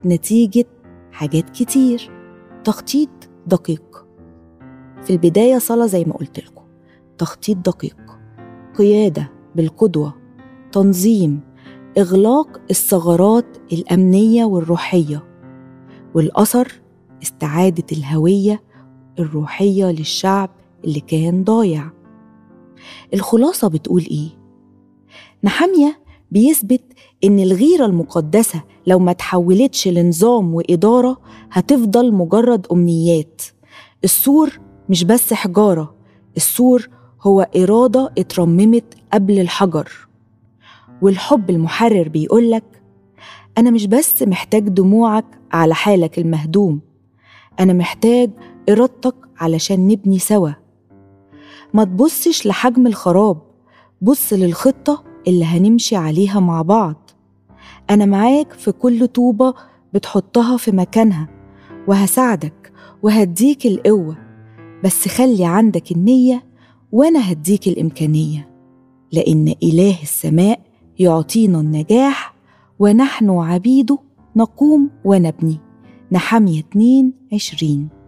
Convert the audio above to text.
نتيجة حاجات كتير تخطيط دقيق في البداية صلاة زي ما قلت لكم تخطيط دقيق قيادة بالقدوة تنظيم إغلاق الثغرات الأمنية والروحية والأثر استعادة الهوية الروحية للشعب اللي كان ضايع الخلاصة بتقول إيه؟ نحامية بيثبت إن الغيرة المقدسة لو ما تحولتش لنظام وإدارة هتفضل مجرد أمنيات السور مش بس حجارة السور هو إرادة اترممت قبل الحجر والحب المحرر بيقولك أنا مش بس محتاج دموعك على حالك المهدوم أنا محتاج إرادتك علشان نبني سوا ما تبصش لحجم الخراب بص للخطة اللي هنمشي عليها مع بعض أنا معاك في كل طوبة بتحطها في مكانها وهساعدك وهديك القوة بس خلي عندك النية وأنا هديك الإمكانية لأن إله السماء يعطينا النجاح ونحن عبيده نقوم ونبني نحمية 2 عشرين